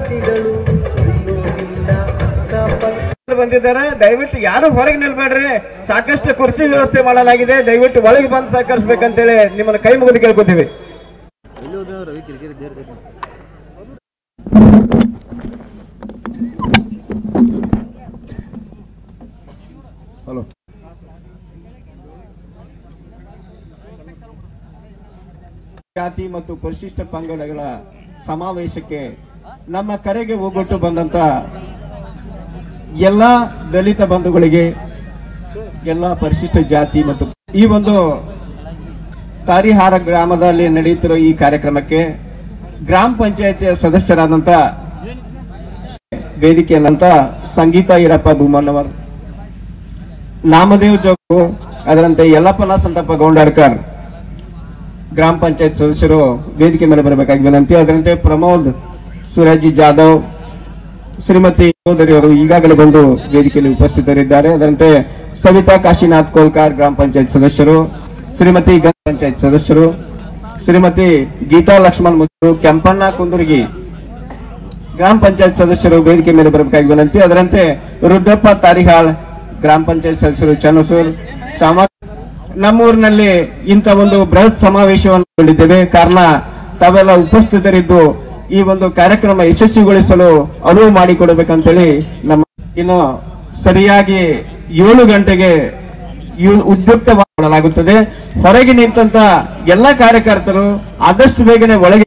ವ್ಯಕ್ತಿಗಳು ಸುಳಿಯೋದಿಲ್ಲ ಅಕ್ಕಪಕ್ಕ ಬಂದಿದ್ದಾರೆ ದಯವಿಟ್ಟು ಯಾರು ಹೊರಗೆ ನಿಲ್ಬೇಡ್ರಿ ಸಾಕಷ್ಟು ಕುರ್ಚಿ ವ್ಯವಸ್ಥೆ ಮಾಡಲಾಗಿದೆ ದಯವಿಟ್ಟು ಒಳಗೆ ಬಂದು ಸಹಕರಿಸ್ಬೇಕಂತೇಳಿ ನಿಮ್ಮನ್ನ ಕೈ ಮುಗಿದು ಕೇಳ್ಕೊತೀವಿ ಹಲೋ ಜಾತಿ ಮತ್ತು ಪರಿಶಿಷ್ಟ ಪಂಗಡಗಳ ಸಮಾವೇಶಕ್ಕೆ ನಮ್ಮ ಕರೆಗೆ ಹೋಗೊಟ್ಟು ಬಂದಂತ ಎಲ್ಲ ದಲಿತ ಬಂಧುಗಳಿಗೆ ಎಲ್ಲ ಪರಿಶಿಷ್ಟ ಜಾತಿ ಮತ್ತು ಈ ಒಂದು ತಾರಿಹಾರ ಗ್ರಾಮದಲ್ಲಿ ನಡೆಯುತ್ತಿರುವ ಈ ಕಾರ್ಯಕ್ರಮಕ್ಕೆ ಗ್ರಾಮ ಪಂಚಾಯತಿಯ ಸದಸ್ಯರಾದಂತ ವೇದಿಕೆಯಲ್ಲಂತ ಸಂಗೀತ ಈರಪ್ಪ ಬೂಮಣ್ಣವರ್ ನಾಮದೇವ್ ಜೋಗು ಅದರಂತೆ ಯಲ್ಲಪ್ಪನ ಸಂತಪ್ಪ ಗೌಂಡಾಡ್ಕರ್ ಗ್ರಾಮ ಪಂಚಾಯತ್ ಸದಸ್ಯರು ವೇದಿಕೆ ಮೇಲೆ ಬರಬೇಕಾಗಿ ವಿನಂತಿ ಅದರಂತೆ ಪ್ರಮೋದ್ ಸುರಾಜಿ ಜಾಧವ್ ಶ್ರೀಮತಿ ಚೌಧರಿ ಅವರು ಈಗಾಗಲೇ ಬಂದು ವೇದಿಕೆಯಲ್ಲಿ ಉಪಸ್ಥಿತರಿದ್ದಾರೆ ಅದರಂತೆ ಸವಿತಾ ಕಾಶಿನಾಥ್ ಕೋಲ್ಕಾರ್ ಗ್ರಾಮ ಪಂಚಾಯತ್ ಸದಸ್ಯರು ಶ್ರೀಮತಿ ಗ್ರಾಮ ಪಂಚಾಯತ್ ಸದಸ್ಯರು ಶ್ರೀಮತಿ ಗೀತಾ ಲಕ್ಷ್ಮಣ್ ಮುದ್ದು ಕೆಂಪಣ್ಣ ಕುಂದುರ್ಗಿ ಗ್ರಾಮ ಪಂಚಾಯತ್ ಸದಸ್ಯರು ವೇದಿಕೆ ಮೇಲೆ ಬರಬೇಕಾಗಿ ವಿನಂತಿ ಅದರಂತೆ ರುದ್ರಪ್ಪ ತಾರಿಹಾಳ್ ಗ್ರಾಮ ಪಂಚಾಯತ್ ಸದಸ್ಯರು ಚನ್ನಸೂರ್ ಸಾಮ ನಮ್ಮೂರಿನಲ್ಲಿ ಇಂಥ ಒಂದು ಬೃಹತ್ ಸಮಾವೇಶವನ್ನು ಕೊಂಡಿದ್ದೇವೆ ಕಾರಣ ತಾವೆಲ್ಲ ಉಪಸ್ಥಿತರಿದ್ದು ಈ ಒಂದು ಕಾರ್ಯಕ್ರಮ ಯಶಸ್ವಿಗೊಳಿಸಲು ಅನುವು ಮಾಡಿಕೊಡಬೇಕಂತೇಳಿ ನಮ್ಮ ಇನ್ನು ಸರಿಯಾಗಿ ಏಳು ಗಂಟೆಗೆ ಯು- ಉದ್ಯುಕ್ತ ಮಾಡಲಾಗುತ್ತದೆ ಹೊರಗೆ ನಿಂತಂತ ಎಲ್ಲ ಕಾರ್ಯಕರ್ತರು ಆದಷ್ಟು ಬೇಗನೆ ಒಳಗೆ